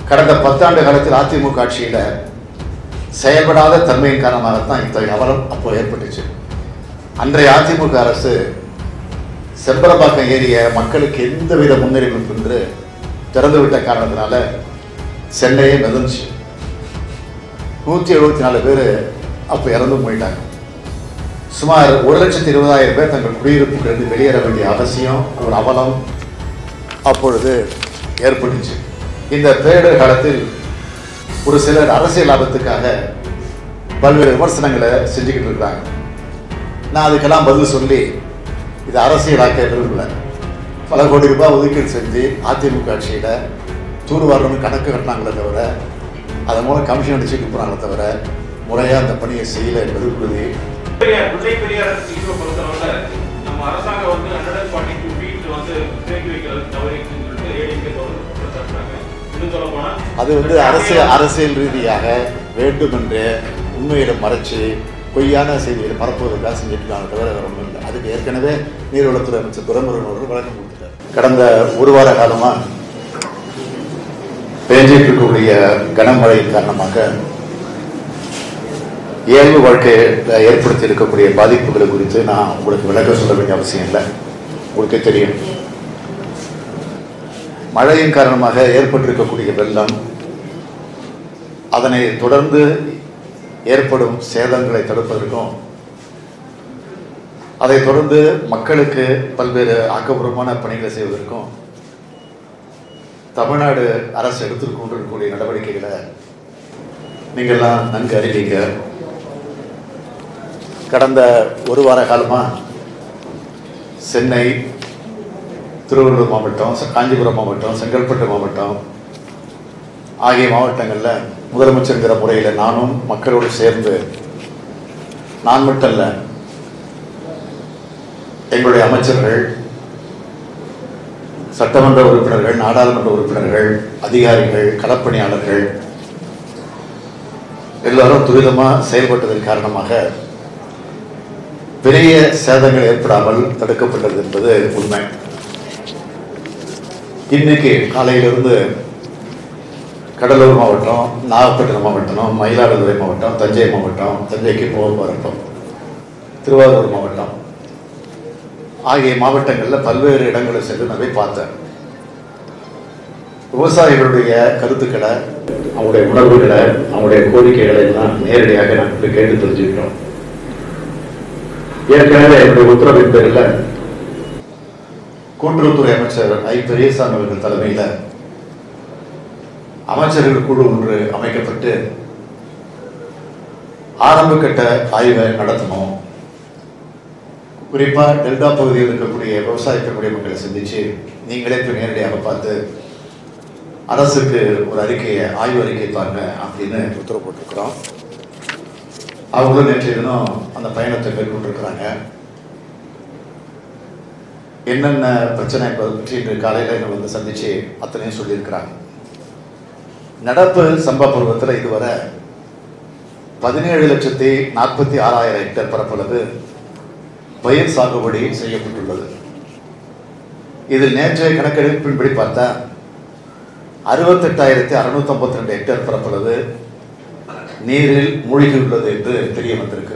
கடந்த பத்தாண்டு காலத்தில் அதிமுக ஆட்சியில் செயல்படாத தன்மையின் காரணமாகத்தான் இத்தகைய அவலம் அப்போ ஏற்பட்டுச்சு அன்றைய அதிமுக அரசு செம்பரம்பாக்கம் ஏரிய மக்களுக்கு எந்தவித முன்னுரிமையும் என்று திறந்துவிட்ட காரணத்தினால சென்னையே மிதந்துச்சு நூற்றி எழுபத்தி நாலு பேர் அப்போ இறந்தும் போயிட்டாங்க சுமார் ஒரு லட்சத்தி இருபதாயிரம் பேர் தங்கள் குடியிருப்புகளிலிருந்து வெளியேற வேண்டிய அவசியம் ஒரு அவலம் அப்பொழுது ஏற்பட்டுச்சு இந்த பேரிடர் காலத்தில் ஒரு சிலர் அரசியல் லாபத்துக்காக பல்வேறு விமர்சனங்களை செஞ்சுக்கிட்டு இருக்காங்க நான் அதுக்கெல்லாம் பதில் சொல்லி இது அரசியலாக்க விரும்பல பல கோடி ரூபாய் ஒதுக்கீடு செஞ்சு அதிமுக ஆட்சியில் தூர்வாரணும் கணக்கு கட்டினாங்களே தவிர அதன் மூலம் கமிஷன் அடிச்சுட்டு போனாங்களே தவிர முறையாக அந்த பணியை செய்யலை என்பது உறுதி பெரியார் முல்லை பெரியார் தீர்வை பொறுத்தவரை நம்ம அரசாங்கம் வந்து ஹண்ட்ரட் ஃபார்ட்டி டூ ஃபீட் வந்து தேக்கி வைக்கிறது தவறிக்குன்னு சொல்லிட்டு ஏடிஎம்கே தொடர்ந்து குற்றச்சாட்டுறாங்க இன்னும் சொல்ல போனா அது வந்து அரசியல் அரசியல் ரீதியாக வேண்டுமென்று உண்மையில மறைச்சு பொய்யான செய்திகளை பரப்புவதற்காக செஞ்சுட்டு இருக்காங்க தவிர வேற ஒன்றும் இல்லை அதுக்கு ஏற்கனவே நீர்வளத்துறை அமைச்சர் துரைமுருகன் அவர்கள் விளக்கம் கொடுத்துட்டார் கடந்த ஒரு வார காலமா பேஞ்சிட்டு இருக்கக்கூடிய கனமழையின் காரணமாக இயல்பு வாழ்க்கையில் ஏற்படுத்தி இருக்கக்கூடிய பாதிப்புகள் குறித்து நான் உங்களுக்கு விளக்கம் சொல்ல வேண்டிய அவசியம் இல்லை உங்களுக்கே தெரியும் மழையின் காரணமாக ஏற்பட்டிருக்கக்கூடிய வெள்ளம் அதனை தொடர்ந்து ஏற்படும் சேதங்களை தடுப்பதற்கும் அதைத் தொடர்ந்து மக்களுக்கு பல்வேறு ஆக்கப்பூர்வமான பணிகளை செய்வதற்கும் தமிழ்நாடு அரசு எடுத்துக்கொண்டிருக்கக்கூடிய நடவடிக்கைகளை நீங்கள்லாம் நன்கு அறிவீங்க கடந்த ஒரு வார காலமா சென்னை திருவள்ளூர் மாவட்டம் ச- காஞ்சிபுரம் மாவட்டம் செங்கல்பட்டு மாவட்டம் ஆகிய மாவட்டங்களில் முதலமைச்சருங்கிற முறையில் நானும் மக்களோடு சேர்ந்து நான் மட்டும் இல்லை எங்களுடைய அமைச்சர்கள் சட்டமன்ற உறுப்பினர்கள் நாடாளுமன்ற உறுப்பினர்கள் அதிகாரிகள் களப்பணியாளர்கள் எல்லாரும் துரிதமாக செயல்பட்டதன் காரணமாக பெரிய சேதங்கள் ஏற்படாமல் தடுக்கப்பட்டது என்பது உண்மை இன்னைக்கு காலையிலிருந்து கடலூர் மாவட்டம் நாகப்பட்டினம் மாவட்டம் மயிலாடுதுறை மாவட்டம் தஞ்சை மாவட்டம் தஞ்சைக்கு போக போகிறப்போ திருவாரூர் மாவட்டம் ஆகிய மாவட்டங்களில் பல்வேறு இடங்களை சென்று நான் போய் பார்த்தேன் விவசாயிகளுடைய கருத்துக்களை அவங்களுடைய உணர்வுகளை அவங்களுடைய கோரிக்கைகளை எல்லாம் நேரடியாக நாங்கள் போய் கேட்டு தெரிஞ்சுக்கிட்டோம் ஏற்கனவே என்னுடைய உத்தரவின் பேரில் கூட்டுறவுத்துறை அமைச்சர் ஐ பெரியசாமி அவர்கள் தலைமையில் அமைச்சர்கள் குழு ஒன்று அமைக்கப்பட்டு ஆரம்ப கட்ட ஆய்வை நடத்தணும் குறிப்பா டெல்டா பகுதியில் இருக்கக்கூடிய விவசாய பெருமுடைய மக்களை சந்திச்சு நீங்களே போய் நேரடியாக பார்த்து அரசுக்கு ஒரு அறிக்கையை ஆய்வு அறிக்கை தாங்க அப்படின்னு உத்தரவு போட்டிருக்கிறோம் அவங்களும் நேற்றைய தினம் அந்த பயணத்தை மேற்கொண்டிருக்கிறாங்க என்னென்ன பிரச்சனை என்பதை பற்றி இன்று காலையில் என்னை வந்து சந்திச்சு அத்தனையும் சொல்லியிருக்கிறாங்க நடப்பு சம்பா பருவத்தில் இதுவரை பதினேழு லட்சத்தி நாற்பத்தி ஆறாயிரம் ஹெக்டேர் பரப்பளவு பயிர் சாகுபடி செய்யப்பட்டுள்ளது இதில் நேற்றைய கணக்கெடுப்பின்படி பார்த்தா அறுபத்தெட்டாயிரத்தி அறுநூத்தி ஐம்பத்தி ரெண்டு ஹெக்டேர் பரப்பளவு நீரில் மூழ்கியுள்ளது என்று தெரிய வந்திருக்கு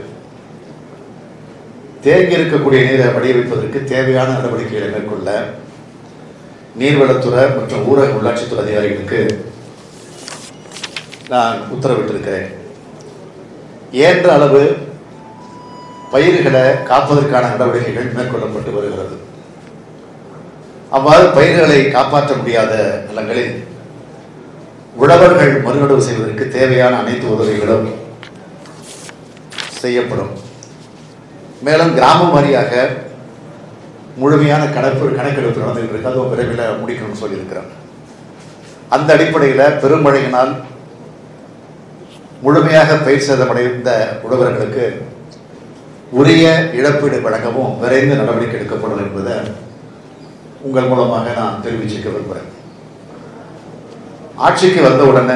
தேங்கி இருக்கக்கூடிய நீரை வடிய வைப்பதற்கு தேவையான நடவடிக்கைகளை மேற்கொள்ள நீர்வளத்துறை மற்றும் ஊரக உள்ளாட்சித்துறை அதிகாரிகளுக்கு நான் உத்தரவிட்டிருக்கிறேன் இயன்ற அளவு பயிர்களை காப்பதற்கான நடவடிக்கைகள் மேற்கொள்ளப்பட்டு வருகிறது அவ்வாறு பயிர்களை காப்பாற்ற முடியாத நிலங்களில் உழவர்கள் மறுநடவு செய்வதற்கு தேவையான அனைத்து உதவிகளும் செய்யப்படும் மேலும் கிராமம் வாரியாக முழுமையான கணக்கு கணக்கெடுப்பு நடந்துகிட்டு இருக்கு அதுவும் விரைவில் முடிக்கணும்னு சொல்லியிருக்கிறோம் அந்த அடிப்படையில் பெருமழையினால் முழுமையாக பயிர் சேதமடைந்த உழவர்களுக்கு உரிய இழப்பீடு வழங்கவும் விரைந்து நடவடிக்கை எடுக்கப்படும் என்பதை உங்கள் மூலமாக நான் தெரிவிச்சுக்க விரும்புகிறேன் ஆட்சிக்கு வந்த உடனே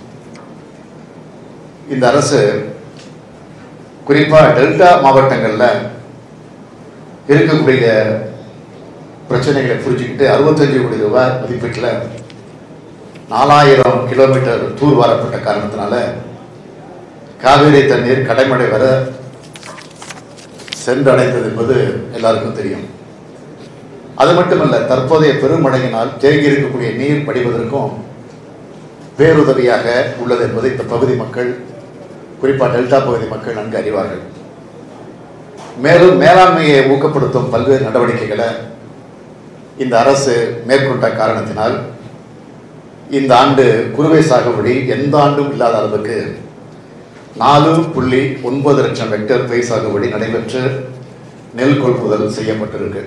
இந்த அரசு குறிப்பா டெல்டா மாவட்டங்கள்ல இருக்கக்கூடிய பிரச்சனைகளை புரிஞ்சுக்கிட்டு அறுபத்தஞ்சு கோடி ரூபாய் மதிப்பீட்டில் நாலாயிரம் கிலோமீட்டர் தூர் வாரப்பட்ட காரணத்தினால காவிரி தண்ணீர் கடைமடை வர சென்றடைந்தது என்பது எல்லாருக்கும் தெரியும் அது மட்டுமல்ல தற்போதைய பெருமழையினால் தேங்கி இருக்கக்கூடிய நீர் படிவதற்கும் பேருதவியாக உள்ளது என்பதை இந்த பகுதி மக்கள் குறிப்பாக டெல்டா பகுதி மக்கள் நன்கு அறிவார்கள் மேலும் மேலாண்மையை ஊக்கப்படுத்தும் பல்வேறு நடவடிக்கைகளை இந்த அரசு மேற்கொண்ட காரணத்தினால் இந்த ஆண்டு குறுவை சாகுபடி எந்த ஆண்டும் இல்லாத அளவுக்கு நாலு புள்ளி ஒன்பது லட்சம் ஹெக்டேர் பயிர் சாகுபடி நடைபெற்று நெல் கொள்முதல் செய்யப்பட்டிருக்கு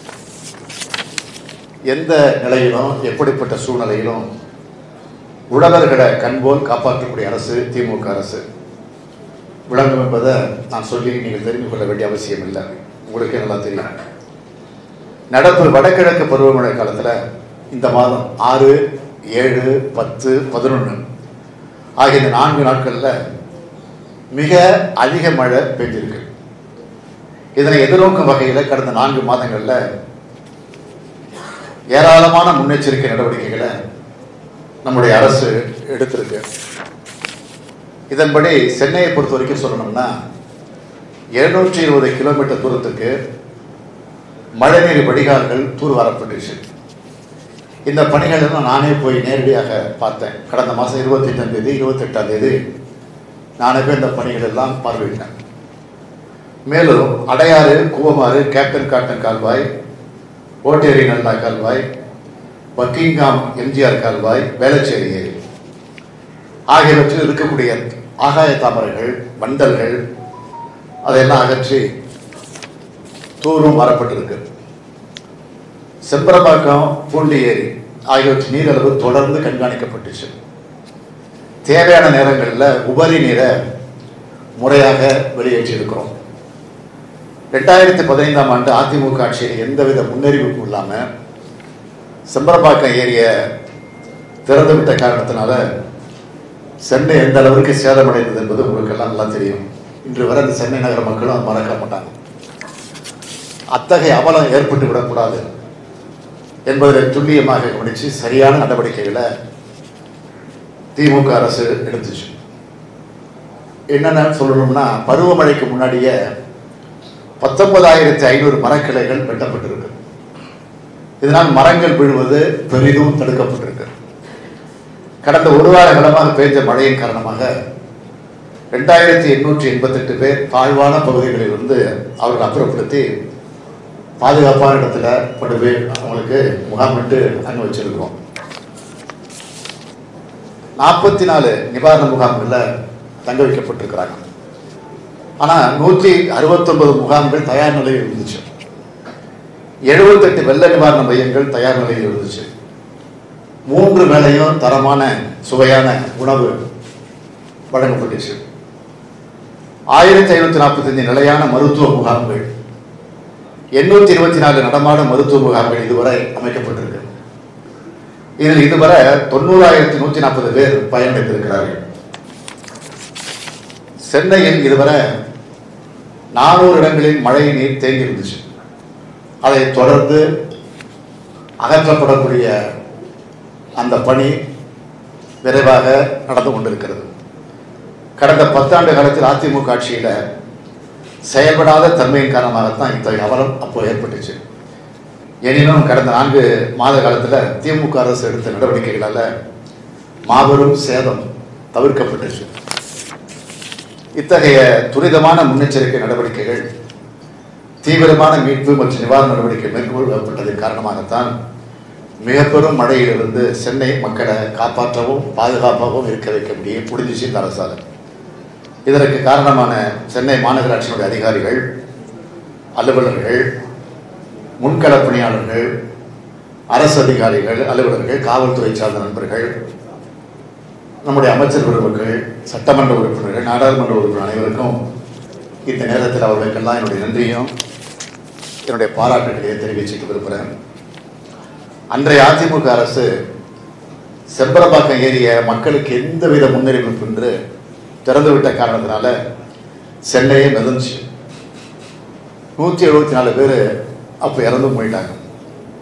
எந்த நிலையிலும் எப்படிப்பட்ட சூழ்நிலையிலும் உழவர்களை கண்போல் காப்பாற்றக்கூடிய அரசு திமுக அரசு விளங்கும் என்பதை நான் சொல்லி நீங்கள் தெரிந்து கொள்ள வேண்டிய அவசியம் இல்லை உங்களுக்கே நல்லா தெரியும் நடப்பு வடகிழக்கு பருவமழை காலத்தில் இந்த மாதம் ஆறு ஏழு பத்து பதினொன்று ஆகிய இந்த நான்கு நாட்களில் மிக அதிக மழை பெய்திருக்கு இதனை எதிர்நோக்கும் வகையில் கடந்த நான்கு மாதங்களில் ஏராளமான முன்னெச்சரிக்கை நடவடிக்கைகளை நம்முடைய அரசு எடுத்திருக்கு இதன்படி சென்னையை பொறுத்த வரைக்கும் சொல்லணும்னா எழுநூற்றி இருபது கிலோமீட்டர் தூரத்துக்கு மழைநீர் வடிகால்கள் தூர்வாரப்பட்டுச்சு இந்த பணிகள் எல்லாம் நானே போய் நேரடியாக பார்த்தேன் கடந்த மாதம் இருபத்தெட்டாம் தேதி இருபத்தெட்டாம் தேதி நானே போய் இந்த பணிகள் எல்லாம் பார்வையிட்டேன் மேலும் அடையாறு கூவமாறு கேப்டன் காட்டன் கால்வாய் ஓட்டேரி நல்லா கால்வாய் பக்கிங்காம் எம்ஜிஆர் கால்வாய் வேளச்சேரி ஏரி ஆகியவற்றில் இருக்கக்கூடிய ஆகாய தாமரைகள் வண்டல்கள் அதையெல்லாம் அகற்றி தூரும் வரப்பட்டிருக்கு செம்பரம்பாக்கம் பூண்டி ஏரி ஆகியவற்றின் நீரளவு தொடர்ந்து கண்காணிக்கப்பட்டுச்சு தேவையான நேரங்களில் உபரி நீரை முறையாக வெளியேற்றியிருக்கிறோம் ரெண்டாயிரத்தி பதினைந்தாம் ஆண்டு அதிமுக ஆட்சியில் எந்தவித முன்னறிவிப்பும் இல்லாமல் செம்பரம்பாக்கம் ஏரியை திறந்து விட்ட காரணத்தினால சென்னை எந்த அளவிற்கு சேதமடைந்தது என்பது உங்களுக்கு எல்லாம் நல்லா தெரியும் இன்று வரை அந்த சென்னை நகர மக்களும் அதை மறக்க மாட்டாங்க அத்தகைய அவலம் ஏற்பட்டு விடக்கூடாது என்பதை துல்லியமாக கவனித்து சரியான நடவடிக்கைகளை திமுக அரசு எடுத்துச்சு என்னென்ன சொல்லணும்னா பருவமழைக்கு முன்னாடியே பத்தொன்பதாயிரத்தி ஐநூறு மரக்கிளைகள் வெட்டப்பட்டிருக்கு இதனால் மரங்கள் விழுவது பெரிதும் தடுக்கப்பட்டிருக்கு கடந்த ஒரு வார காலமாக பெய்த மழையின் காரணமாக ரெண்டாயிரத்தி எண்ணூற்றி எண்பத்தெட்டு பேர் தாழ்வான பகுதிகளில் இருந்து அவர்கள் அப்புறப்படுத்தி பாதுகாப்பான இடத்துல கொண்டு போய் அவங்களுக்கு முகாமிட்டு அங்கே வச்சிருக்கிறோம் நாற்பத்தி நாலு நிவாரண முகாம்களில் தங்க வைக்கப்பட்டிருக்கிறாங்க ஆனால் நூற்றி அறுபத்தொன்பது முகாம்கள் தயார் நிலையில் இருந்துச்சு எழுபத்தெட்டு வெள்ள நிவாரண மையங்கள் தயார் நிலையில் இருந்துச்சு மூன்று வேளையும் தரமான சுவையான உணவு வழங்கப்பட்டுச்சு ஆயிரத்தி ஐநூற்றி நாற்பத்தஞ்சு நிலையான மருத்துவ முகாம்கள் எண்ணூற்றி இருபத்தி நாலு நடமாட மருத்துவ முகாம்கள் இதுவரை அமைக்கப்பட்டிருக்கு இதில் இதுவரை தொண்ணூறாயிரத்தி நூற்றி நாற்பது பேர் பயனடைந்திருக்கிறார்கள் சென்னையில் இதுவரை நானூறு இடங்களில் மழை நீர் தேங்கி இருந்துச்சு அதை தொடர்ந்து அகற்றப்படக்கூடிய அந்த பணி விரைவாக நடந்து கொண்டிருக்கிறது கடந்த பத்தாண்டு காலத்தில் அதிமுக ஆட்சியில் செயல்படாத தன்மையின் காரணமாகத்தான் இத்தகைய அவலம் அப்போ ஏற்பட்டுச்சு எனினும் கடந்த நான்கு மாத காலத்தில் திமுக அரசு எடுத்த நடவடிக்கைகளால் மாபெரும் சேதம் தவிர்க்கப்பட்டுச்சு இத்தகைய துரிதமான முன்னெச்சரிக்கை நடவடிக்கைகள் தீவிரமான மீட்பு மற்றும் நிவாரண நடவடிக்கை மேற்கொள்ளப்பட்டதன் காரணமாகத்தான் மிக பெரும் மழையிலிருந்து சென்னை மக்களை காப்பாற்றவும் பாதுகாப்பாகவும் இருக்க வைக்க முடியும் முடிஞ்சிச்சு இந்த அரசாங்கம் இதற்கு காரணமான சென்னை மாநகராட்சியினுடைய அதிகாரிகள் அலுவலர்கள் முன்கள பணியாளர்கள் அரசு அதிகாரிகள் அலுவலர்கள் காவல்துறை சார்ந்த நண்பர்கள் நம்முடைய அமைச்சர் பெருமக்கள் சட்டமன்ற உறுப்பினர்கள் நாடாளுமன்ற உறுப்பினர் அனைவருக்கும் இந்த நேரத்தில் அவர்களுக்கெல்லாம் என்னுடைய நன்றியும் என்னுடைய பாராட்டுகளையும் தெரிவிச்சுக்க விரும்புகிறேன் அன்றைய அதிமுக அரசு செம்பரம்பாக்கம் ஏரிய மக்களுக்கு எந்தவித முன்னறிவிப்பின்றி திறந்துவிட்ட காரணத்தினால சென்னையே மிதந்துச்சு நூற்றி எழுபத்தி நாலு பேர் அப்போ இறந்து போயிட்டாங்க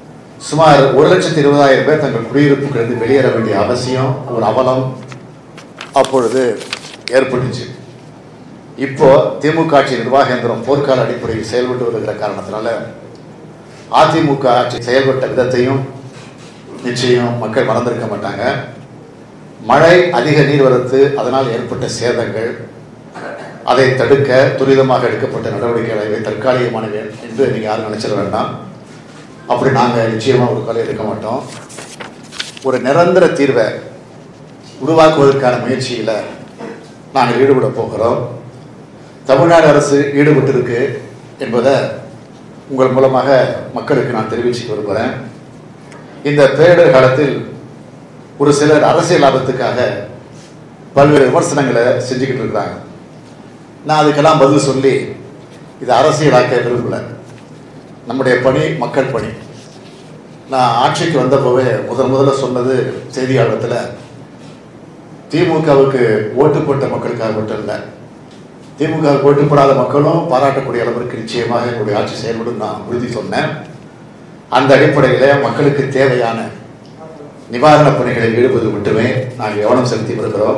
சுமார் ஒரு லட்சத்தி இருபதாயிரம் பேர் தங்கள் குடியிருப்புகளிலிருந்து வெளியேற வேண்டிய அவசியம் ஒரு அவலம் அப்பொழுது ஏற்பட்டுச்சு இப்போ திமுக ஆட்சி நிர்வாக இயந்திரம் போர்க்கால அடிப்படையில் செயல்பட்டு வருகிற காரணத்தினால அதிமுக ஆட்சி செயல்பட்ட விதத்தையும் நிச்சயம் மக்கள் மறந்திருக்க மாட்டாங்க மழை அதிக நீர்வரத்து அதனால் ஏற்பட்ட சேதங்கள் அதை தடுக்க துரிதமாக எடுக்கப்பட்ட நடவடிக்கைகளை தற்காலிகமானவை என்று நீங்கள் யாரும் நினைச்சிட வேண்டாம் அப்படி நாங்கள் நிச்சயமாக ஒரு காலம் எடுக்க மாட்டோம் ஒரு நிரந்தர தீர்வை உருவாக்குவதற்கான முயற்சியில் நாங்கள் ஈடுபட போகிறோம் தமிழ்நாடு அரசு ஈடுபட்டிருக்கு என்பதை உங்கள் மூலமாக மக்களுக்கு நான் தெரிவிச்சுக்க விரும்புகிறேன் இந்த பேரிடர் காலத்தில் ஒரு சிலர் அரசியல் லாபத்துக்காக பல்வேறு விமர்சனங்களை செஞ்சுக்கிட்டு இருக்கிறாங்க நான் அதுக்கெல்லாம் பதில் சொல்லி இது அரசியலாக்க விரும்பல நம்முடைய பணி மக்கள் பணி நான் ஆட்சிக்கு வந்தப்போவே முதல் முதல்ல சொன்னது செய்தியாளத்தில் திமுகவுக்கு ஓட்டு போட்ட மக்களுக்காக மட்டும் இல்லை திமுக ஓட்டு போடாத மக்களும் பாராட்டக்கூடிய அளவிற்கு நிச்சயமாக எங்களுடைய ஆட்சி செயல்படும் நான் உறுதி சொன்னேன் அந்த அடிப்படையில் மக்களுக்கு தேவையான நிவாரணப் பணிகளில் ஈடுபது மட்டுமே நாங்கள் கவனம் செலுத்தி வருகிறோம்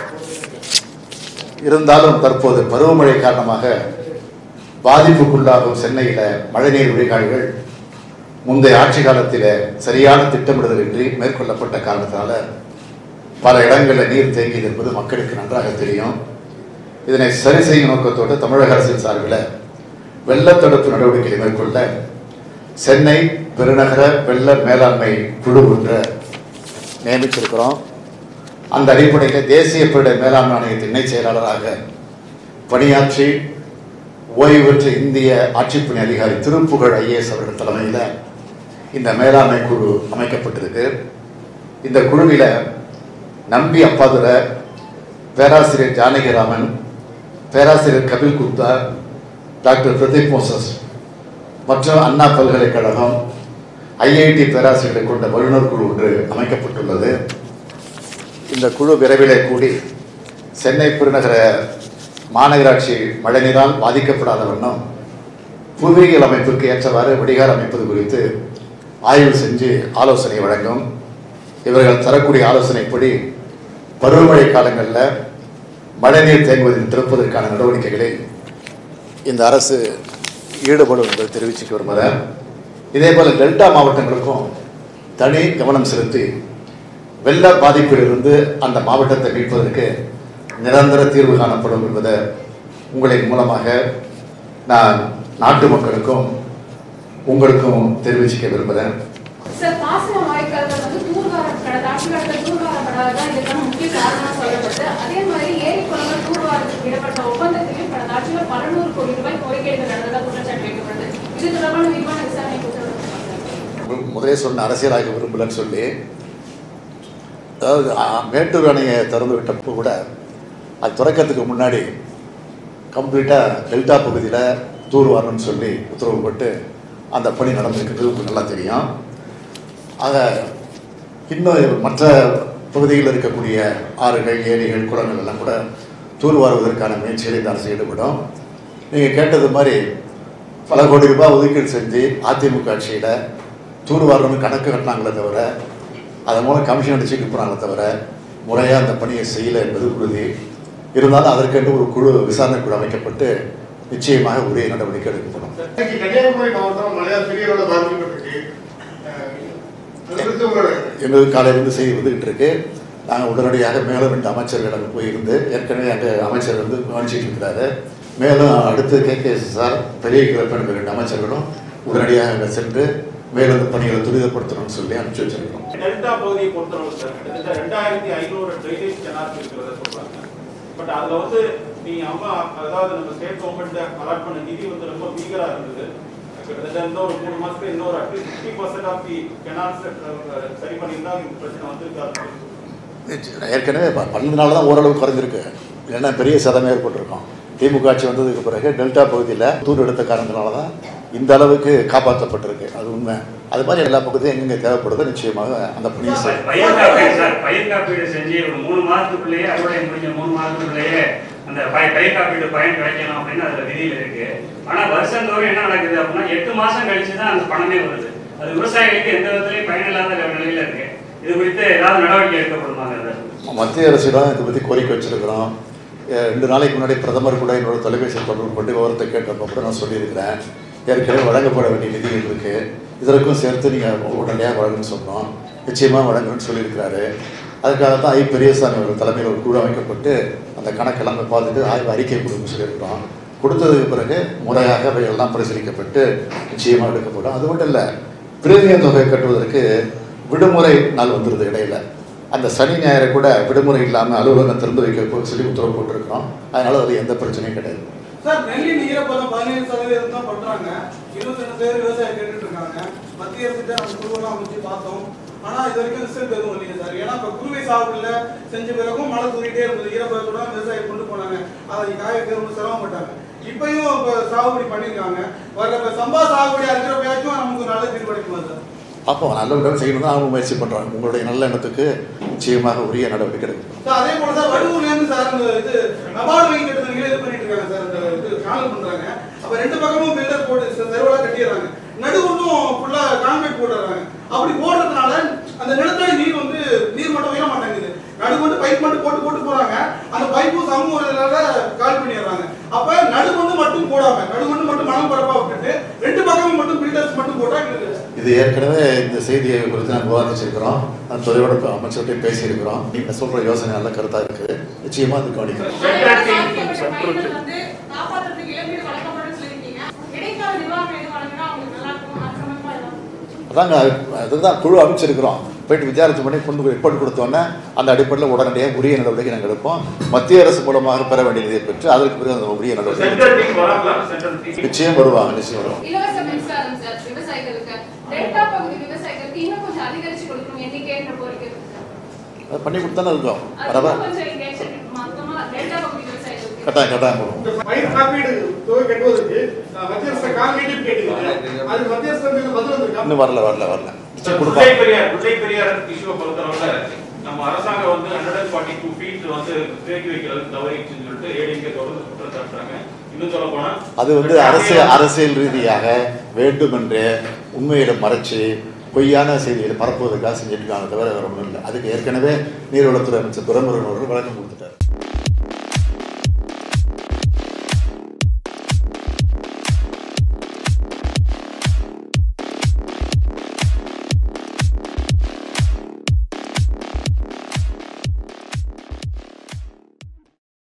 இருந்தாலும் தற்போது பருவமழை காரணமாக பாதிப்புக்குள்ளாகும் சென்னையில் மழைநீர் வடிகால்கள் முந்தைய ஆட்சி காலத்தில் சரியான திட்டமிடுதல் இன்றி மேற்கொள்ளப்பட்ட காரணத்தினால பல இடங்களில் நீர் தேங்கியது என்பது மக்களுக்கு நன்றாக தெரியும் இதனை சரி செய்யும் நோக்கத்தோடு தமிழக அரசின் சார்பில் வெள்ளத்தடுப்பு நடவடிக்கைகளை மேற்கொள்ள சென்னை பெருநகர வெள்ள மேலாண்மை குழு ஒன்றை நியமிச்சிருக்கிறோம் அந்த அடிப்படையில் தேசிய பேரிடர் மேலாண்மை ஆணையத்தின் இணைச் செயலாளராக பணியாற்றி ஓய்வு பெற்ற இந்திய ஆட்சிப்பணி அதிகாரி திருப்புகழ் ஐஏஎஸ் அவர்கள் தலைமையில் இந்த மேலாண்மை குழு அமைக்கப்பட்டிருக்கு இந்த குழுவில் நம்பி அப்பாதுரை பேராசிரியர் ஜானகிராமன் பேராசிரியர் கபில் குப்தா டாக்டர் பிரதீப் மோசஸ் மற்றும் அண்ணா பல்கலைக்கழகம் ஐஐடி பேராசிரியர்களை கொண்ட வல்லுநர் குழு ஒன்று அமைக்கப்பட்டுள்ளது இந்த குழு விரைவிலே கூடி சென்னை பெருநகர மாநகராட்சி மழைநீரால் பாதிக்கப்படாத வண்ணம் புவியியல் அமைப்புக்கு ஏற்றவாறு வடிகால் அமைப்பது குறித்து ஆய்வு செஞ்சு ஆலோசனை வழங்கும் இவர்கள் தரக்கூடிய ஆலோசனைப்படி பருவமழை காலங்களில் மழைநீர் தேங்குவதில் திறப்பதற்கான நடவடிக்கைகளை இந்த அரசு ஈடுபடும் என்பதை தெரிவிச்சுக்க விரும்புகிறேன் இதே போல் டெல்டா மாவட்டங்களுக்கும் தனி கவனம் செலுத்தி வெள்ள பாதிப்பிலிருந்து அந்த மாவட்டத்தை மீட்பதற்கு நிரந்தர தீர்வு காணப்படும் என்பதை உங்களின் மூலமாக நான் நாட்டு மக்களுக்கும் உங்களுக்கும் தெரிவிச்சுக்க விரும்புகிறேன் சார் பாசன வாய்க்கால்கள் வந்து தூர்வாரம் கடந்த ஆட்சிக்காலத்தில் தூர்வாரப்படாததான் இதுக்கான முக்கிய காரணமா சொல்லப்பட்டு அதே மாதிரி ஏரி குளங்கள் தூர்வாரத்துக்கு இடப்பட்ட ஒப்பந்தத்திலையும் கடந்த ஆட்சியில் பல நூறு கோடி ரூபாய் கோரிக்கைகள் நடந்ததா குற்றச்சாட்டு வைக்கப்படுது இது தொடர்பான விரிவான விசாரணை உத்தரவிடப்பட்டிருக்கு. முதலே சொன்ன அரசியலாக விரும்பலன்னு சொல்லி அதாவது ஆ, மேட்டூர் அணையை திறந்து விட்டப்போ கூட அது திறக்கிறதுக்கு முன்னாடி கம்ப்ளீட்டாக டெல்டா பகுதியில் தூர் வரணும்னு சொல்லி உத்தரவு போட்டு அந்த பணி நடந்திருக்கிறது உங்களுக்கு நல்லா தெரியும் ஆக இன்னும் மற்ற பகுதிகளில் இருக்கக்கூடிய ஆறுகள் ஏரிகள் குளங்கள் எல்லாம் கூட தூர் வாருவதற்கான முயற்சிகளில் இந்த அரசு ஈடுபடும் நீங்கள் கேட்டது மாதிரி பல கோடி ரூபாய் ஒதுக்கீடு செஞ்சு அதிமுக ஆட்சியில் தூர் வாரணும்னு கணக்கு கட்டினாங்களே தவிர அதன் மூலம் கமிஷன் அடிச்சுட்டு போனாங்களே தவிர முறையாக அந்த பணியை செய்யலை என்பது உறுதி இருந்தாலும் அதற்கென்று ஒரு குழு விசாரணை குழு அமைக்கப்பட்டு நிச்சயமாக உரிய நடவடிக்கை எடுக்கப்படும் இன்னைக்கு கன்னியாகுமரி மாவட்டம் மழையால் பெரிய அளவில் பாதிக்கப்பட்டிருக்கு அஹ் அது குறித்து உங்களோட எங்களுக்கு காலையிலிருந்து செய்தி வந்துகிட்டு இருக்கு நாங்கள் உடனடியாக மேலும் ரெண்டு அமைச்சர்கள் அங்கே போயிருந்து ஏற்கனவே அங்கே அமைச்சர் வந்து கவனிச்சிட்டு இருக்கிறாரு மேலும் அடுத்து கே கே சார் பெரிய கிழப்பன் ரெண்டு அமைச்சர்களும் உடனடியாக அங்கே சென்று மேலும் இந்த பணிகளை துரிதப்படுத்தணும்னு சொல்லி அனுப்பிச்சு வச்சிருக்கிறோம் டெல்டா பகுதியை பொறுத்தளவு சார் கிட்டத்தட்ட ரெண்டாயிரத்தி ஐநூறு ட்ரைனேஜ் கெனால்ஸ் இருக்கிறத சொல்றாங்க பட் அதுல வந்து நீங்க அம்மா அதாவது நம்ம ஸ்டேட் கவர்மெண்ட் அலாட் பண்ண நிதி வந்து ரொம்ப பீகரா இருந்தது கிட்டத்தட்ட இன்னொரு மூணு மாசத்துக்கு இன்னொரு at least fifty percent of the canals சரி பண்ணியிருந்தா இந்த பிரச்சனை வந்திருக்காது ஏற்கனவே ப- பண்ணதுனால தான் ஓரளவு குறைஞ்சிருக்கு இல்லைன்னா பெரிய சதமே ஏற்பட்டிருக்கும் திமுக ஆட்சி வந்ததுக்கு பிறகு டெல்டா பகுதியில் தூர் எடுத்த காரணத்தினால தான் இந்த அளவுக்கு காப்பாற்றப்பட்டிருக்கு அது உண்மை அது மாதிரி எல்லா பகுதியும் எங்கெங்கே தேவைப்படுதோ நிச்சயமாக அந்த பணியை செய்யும் பயிர் காப்பீடு சார் பயிர் காப்பீடு செஞ்சு ஒரு மூணு மாதத்துக்குள்ளேயே அறுவடை முடிஞ்ச மூணு மாதத்துக்குள்ளேயே அந்த பய- பயிர் காப்பீடு பயன் கிடைக்கணும் அப்படின்னு அதுல விதியில் இருக்கு ஆனா வருஷந்தோறும் என்ன நடக்குது அப்படின்னா எட்டு மாசம் கழிச்சு தான் அந்த பணமே வருது அது விவசாயிகளுக்கு எந்த விதத்திலையும் பயனில்லாத நிலையில இருக்கு இது குறித்து ஏதாவது நடவடிக்கை எடுக்கப்படுமாங்கிறது மத்திய அரசிடம் இதை பற்றி கோரிக்கை வச்சிருக்கிறோம் அஹ் ரெண்டு நாளைக்கு முன்னாடி பிரதமர் கூட என்னோட தொலைபேசியில் தொடர்பு கொண்டு விவரத்தை கேட்டப்போ கூட நான் சொல்லியிருக்கிறேன் ஏற்கனவே வழங்கப்பட வேண்டிய நிதிகள் இருக்கு இதற்கும் சேர்த்து நீங்கள் உடனடியாக வழங்குன்னு சொன்னோம் நிச்சயமாக வழங்கணும்னு சொல்லியிருக்கிறாரு அதுக்காக தான் ஐ பெரியசாமி அவர்கள் தலைமையில் ஒரு குழு அமைக்கப்பட்டு அந்த கணக்கெல்லாம் போய் பார்த்துட்டு ஆய்வு அறிக்கை கொடுக்க சொல்லியிருக்கிறோம் கொடுத்ததுக்கு பிறகு முறையாக அவையெல்லாம் பரிசீலிக்கப்பட்டு நிச்சயமாக எடுக்கப்படும் அது மட்டும் இல்லை பிரீமியம் தொகை கட்டுவதற்கு விடுமுறை நாள் வந்துடுது இடையில அந்த சனி ஞாயிறு கூட விடுமுறை இல்லாமல் அலுவலகம் திறந்து வைக்க சொல்லி உத்தரவு போட்டிருக்கிறோம் அதனால அது எந்த பிரச்சனையும் கிடையாது சார் நெல்லின் ஈரப்பதம் பதினேழு சதவீதம் தான் பண்றாங்க இருபத்தி ரெண்டு பேர் விவசாயம் கேட்டுட்டு இருக்காங்க மத்திய அரசுகிட்ட நம்ம குழுவெல்லாம் அமைச்சு பார்த்தோம் ஆனா இது வரைக்கும் ரிசல்ட் எதுவும் இல்லைங்க சார் ஏன்னா இப்ப குறுவை சாகுபடியில செஞ்ச பிறகும் மழை தூரிட்டே இருந்தது ஈரப்பதத்தோட விவசாயம் கொண்டு போனாங்க அதை காய வைக்க ரொம்ப சிரமப்பட்டாங்க இப்பயும் இப்ப சாகுபடி பண்ணிருக்காங்க வர இப்ப சம்பா சாகுபடி அறுக்கிறப்பயாச்சும் நமக்கு நல்ல தீர்வு கிடைக்குமா சார் அப்போ நல்ல விடம் செய்யணும் தான் அவங்க முயற்சி பண்ணுறாங்க உங்களுடைய நல்ல எண்ணத்துக்கு நிச்சயமாக உரிய நடவடிக்கை எடுக்கும் சார் அதே போல சார் வடுவூர்ல இருந்து சார் இந்த இது நபார்டு வங்கி கட்டுறதுங்களே இது பண்ணிட்டு இருக்காங்க சார் இந்த இது காணல் பண்றாங்க அப்ப ரெண்டு பக்கமும் பில்டர் போட்டு செருவலா கட்டிடுறாங்க நடு ஒன்றும் ஃபுல்லா கான்கிரீட் போட்டுறாங்க அப்படி போடுறதுனால அந்த நிலத்தடி நீர் வந்து நீர் மட்டும் உயர மாட்டேங்குது நடு கொண்டு பைப் மட்டும் போட்டு போட்டு போறாங்க அந்த பைப்பும் சமூக கால் பண்ணிடுறாங்க அப்ப நடு கொண்டு மட்டும் போடாம நடு கொண்டு மட்டும் மனம் பரப்பா விட்டுட்டு ரெண்டு பக்கமும் மட்டும் பில்டர்ஸ் மட்டும் போட்டா எங்களுக்கு இது ஏற்கனவே இந்த செய்தியை குறித்து நான் விவாதிச்சிருக்கிறோம் அந்த துறையோட அமைச்சர்கிட்ட பேசியிருக்கிறோம் நீங்கள் சொல்கிற யோசனை நல்ல கருத்தாக இருக்குது நிச்சயமாக அது கவனிக்கிறேன் பாதிக்கப்பட்ட வந்து காப்பாற்றுறதுக்கு இழப்பீடு வழங்கப்படும் சொல்லியிருக்கீங்க இடைக்கால நிவாரணம் எதுவும் வழங்கினா அவங்களுக்கு நல்லா இருக்கும் அது சம்பந்தமா ஏதாவது அதாங்க அதுதான் குழு அமைச்சிருக்கிறோம் போயிட்டு விசாரிச்சு பண்ணி கொண்டு போய் ரிப்போர்ட் கொடுத்தோன்னே அந்த அடிப்படையில் உடனடியாக உரிய நடவடிக்கை நாங்கள் எடுப்போம் மத்திய அரசு மூலமாக பெற வேண்டிய நிதியை பெற்று அதற்கு பிறகு அந்த உரிய நடவடிக்கை சென்ட்ரல் டீம் வராங்களா சென்ட்ரல் டீம் நிச்சயம் வருவாங்க நிச்சயம் வருவாங்க இலவச மின்சாரம் சார் விவசாயிகளுக்கு டெல்டா பகுதி விவசாயிகளுக்கு இன்னும் கொஞ்சம் அதிகரிச்சு கொடுக்கணும் எண்ணிக்கைன்ற கோரிக்கை இருக்கு சார். அதை பண்ணி கொடுத்தானே இருக்கோம் அது வரவா இன்னும் கொஞ்சம் இங்க action மொத்தமா டெல்டா பகுதி விவசாயிகளுக்கு கட்டாயம் கட்டாயம் போடுவோம் இந்த பயிர் காப்பீடு தொகை கட்டுவதற்கு அஹ், மத்திய அரசு கால்நீட்டில் கேட்டுக்கிறேன் அது மத்திய அரசு வந்து பதில் வந்திருக்கா இன்னும் வரல வரல வரல நிச்சயம் முல்லை கொடுப்பாங்க பெரியார் முல்லை பெரியார் இஷ்யூவை பொறுத்தளவுல நம்ம அரசாங்கம் வந்து ஹண்ட்ரட் ஃபார்ட்டி டூ ஃபீட் வந்து தேக்கி வைக்கிறது தவறிச்சுன்னு சொல்லிட்டு ஏடிஎம்கே தொடர்ந்து குற்றம் சாட்டுறாங்க இன்னும் சொல்ல போனா அது வந்து அரசு அரசியல் ரீதியாக வேண்டுமென்றே உண்மையிட மறைச்சு பொய்யான செய்திகளை பரப்புவதற்காக செஞ்சுட்டு இருக்காங்க தவிர வேற ஒன்றும் இல்லை அதுக்கு ஏற்கனவே நீர்வளத்துறை அமைச்சர் துரைமுருகன் அவர்கள் வழக்கம் கொடுத்துட்டார்